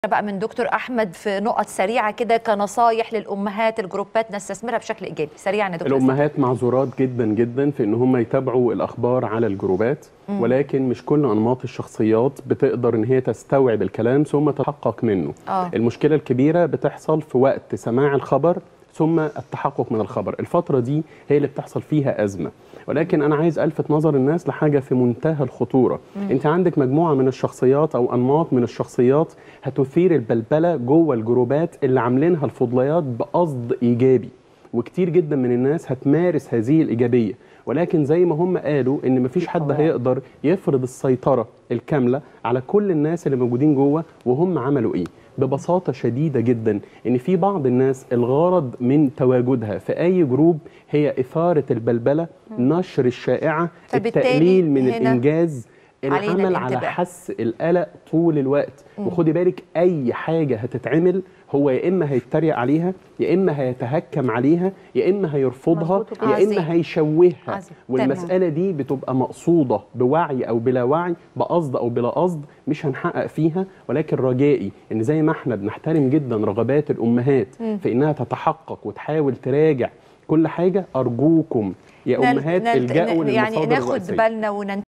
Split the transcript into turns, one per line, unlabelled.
بقى من دكتور احمد في نقط سريعه كده كنصايح للامهات الجروبات نستثمرها بشكل ايجابي سريعا يا دكتور
الامهات معذورات جدا جدا في ان هم يتابعوا الاخبار على الجروبات ولكن مش كل انماط الشخصيات بتقدر ان هي تستوعب الكلام ثم تتحقق منه
آه.
المشكله الكبيره بتحصل في وقت سماع الخبر ثم التحقق من الخبر الفتره دي هي اللي بتحصل فيها ازمه ولكن انا عايز الفت نظر الناس لحاجه في منتهى الخطوره انت عندك مجموعه من الشخصيات او انماط من الشخصيات هتثير البلبله جوه الجروبات اللي عاملينها الفضليات بقصد ايجابي وكتير جدا من الناس هتمارس هذه الايجابيه ولكن زي ما هم قالوا ان مفيش حد هيقدر يفرض السيطره الكامله على كل الناس اللي موجودين جوه وهم عملوا ايه ببساطه شديده جدا ان في بعض الناس الغرض من تواجدها في اي جروب هي اثاره البلبله نشر الشائعه
فبالتالي
التقليل من
هنا
الانجاز
علينا
العمل على
الانتباه.
حس القلق طول الوقت وخدي بالك اي حاجه هتتعمل هو يا اما هيتريق عليها يا اما هيتهكم عليها يا اما هيرفضها
مظبوط.
يا
عظيم.
اما هيشوهها
عظيم.
والمساله دي بتبقى مقصوده بوعي او بلا وعي بقصد او بلا قصد مش هنحقق فيها ولكن رجائي ان زي ما احنا بنحترم جدا رغبات الامهات في انها تتحقق وتحاول تراجع كل حاجه ارجوكم يا
نل-
امهات
نل-
الجاوا
يعني
للمصادر
ناخد
الرئيسية.
بالنا وننتبه